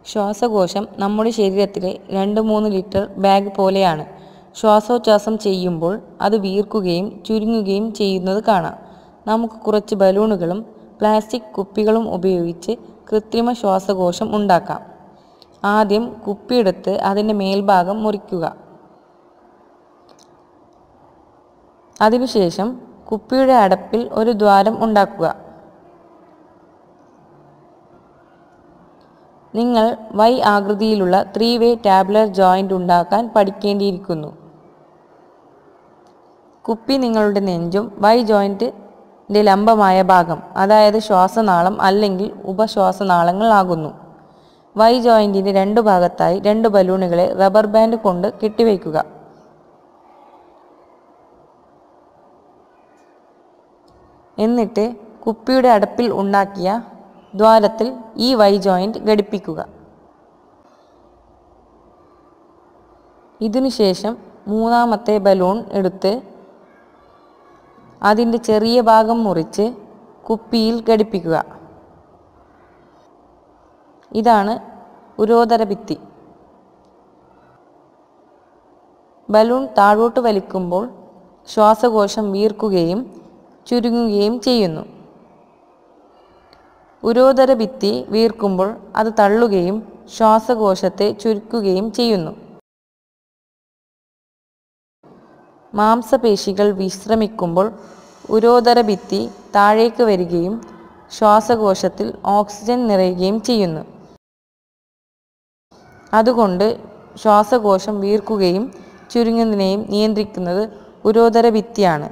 ശ്വാസകോശം നമ്മുടെ ശരീരത്തിലെ രണ്ട് മൂന്ന് ലിറ്റർ ബാഗ് പോലെയാണ് ശ്വാസോച്ഛ്വാസം ചെയ്യുമ്പോൾ അത് വീർക്കുകയും ചുരുങ്ങുകയും ചെയ്യുന്നത് കാണാം നമുക്ക് കുറച്ച് ബലൂണുകളും പ്ലാസ്റ്റിക് കുപ്പികളും ഉപയോഗിച്ച് കൃത്രിമ ശ്വാസകോശം ഉണ്ടാക്കാം ആദ്യം കുപ്പിയെടുത്ത് അതിൻ്റെ മേൽഭാഗം മുറിക്കുക അതിനുശേഷം കുപ്പിയുടെ അടപ്പിൽ ഒരു ദ്വാരം ഉണ്ടാക്കുക നിങ്ങൾ വൈ ആകൃതിയിലുള്ള ത്രീ വേ ടാബ്ലർ ജോയിൻ്റ് ഉണ്ടാക്കാൻ പഠിക്കേണ്ടിയിരിക്കുന്നു കുപ്പി നിങ്ങളുടെ നെഞ്ചും വൈ ജോയിൻറ്റിൻ്റെ ലംബമായ ഭാഗം അതായത് ശ്വാസനാളം അല്ലെങ്കിൽ ഉപശ്വാസനാളങ്ങൾ ആകുന്നു വൈ ജോയിൻറ്റിൻ്റെ രണ്ട് ഭാഗത്തായി രണ്ട് ബലൂണുകളെ റബ്ബർ ബാൻഡ് കൊണ്ട് കെട്ടിവയ്ക്കുക എന്നിട്ട് കുപ്പിയുടെ അടപ്പിൽ ഉണ്ടാക്കിയ ദ്വാരത്തിൽ ഈ വൈ ജോയിൻ്റ് ഘടിപ്പിക്കുക ഇതിനുശേഷം മൂന്നാമത്തെ ബലൂൺ എടുത്ത് അതിൻ്റെ ചെറിയ ഭാഗം മുറിച്ച് കുപ്പിയിൽ ഘടിപ്പിക്കുക ഇതാണ് ഉരോദര ഭിത്തി ബലൂൺ താഴോട്ട് വലിക്കുമ്പോൾ ശ്വാസകോശം വീർക്കുകയും ചുരുങ്ങുകയും ചെയ്യുന്നു ഉരോദര ഭിത്തി വീർക്കുമ്പോൾ അത് തള്ളുകയും ശ്വാസകോശത്തെ ചുരുക്കുകയും ചെയ്യുന്നു മാംസപേശികൾ വിശ്രമിക്കുമ്പോൾ ഉരോദര ഭിത്തി താഴേക്ക് വരികയും ശ്വാസകോശത്തിൽ ഓക്സിജൻ നിറയുകയും ചെയ്യുന്നു അതുകൊണ്ട് ശ്വാസകോശം വീർക്കുകയും ചുരുങ്ങുന്നതിനെയും നിയന്ത്രിക്കുന്നത് ഉരോദര ഭിത്തിയാണ്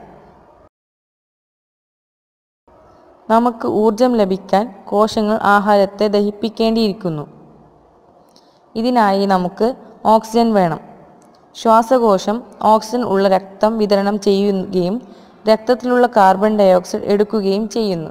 നമുക്ക് ഊർജം ലഭിക്കാൻ കോശങ്ങൾ ആഹാരത്തെ ദഹിപ്പിക്കേണ്ടിയിരിക്കുന്നു ഇതിനായി നമുക്ക് ഓക്സിജൻ വേണം ശ്വാസകോശം ഓക്സിജൻ ഉള്ള രക്തം വിതരണം ചെയ്യുകയും രക്തത്തിലുള്ള കാർബൺ ഡയോക്സൈഡ് എടുക്കുകയും ചെയ്യുന്നു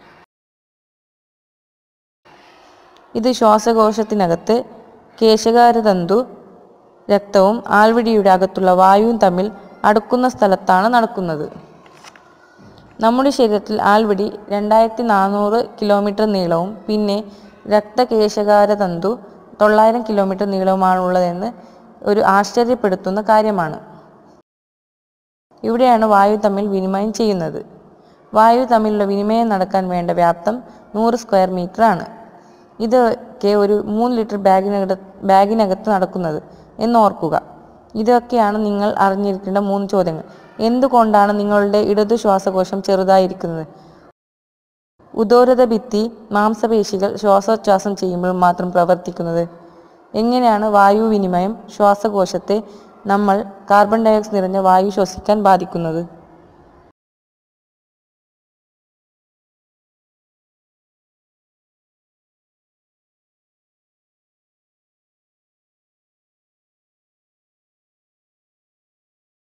ഇത് ശ്വാസകോശത്തിനകത്ത് കേശകാരതന്തു രക്തവും ആൽവിടിയുടെ അകത്തുള്ള വായുവും തമ്മിൽ അടുക്കുന്ന സ്ഥലത്താണ് നടക്കുന്നത് നമ്മുടെ ശരീരത്തിൽ ആൽവിടി രണ്ടായിരത്തി നാനൂറ് കിലോമീറ്റർ നീളവും പിന്നെ രക്തകേശകാരതന്തു തൊള്ളായിരം കിലോമീറ്റർ നീളവുമാണുള്ളതെന്ന് ഒരു ആശ്ചര്യപ്പെടുത്തുന്ന കാര്യമാണ് ഇവിടെയാണ് വായു തമ്മിൽ വിനിമയം ചെയ്യുന്നത് വായു തമ്മിലുള്ള വിനിമയം നടക്കാൻ വേണ്ട വ്യാപ്തം നൂറ് സ്ക്വയർ മീറ്റർ ആണ് ഇതൊക്കെ ഒരു മൂന്ന് ലിറ്റർ ബാഗിനകത്ത് ബാഗിനകത്ത് നടക്കുന്നത് എന്ന് ഓർക്കുക ഇതൊക്കെയാണ് നിങ്ങൾ അറിഞ്ഞിരിക്കേണ്ട മൂന്ന് ചോദ്യങ്ങൾ എന്തുകൊണ്ടാണ് നിങ്ങളുടെ ഇടതു ശ്വാസകോശം ചെറുതായിരിക്കുന്നത് ഉദോരത ഭിത്തി മാംസപേശികൾ ശ്വാസോച്ഛ്വാസം ചെയ്യുമ്പോൾ മാത്രം പ്രവർത്തിക്കുന്നത് എങ്ങനെയാണ് വായു വിനിമയം ശ്വാസകോശത്തെ നമ്മൾ കാർബൺ ഡയോക്സൈഡ് നിറഞ്ഞ വായു ശ്വസിക്കാൻ ബാധിക്കുന്നത്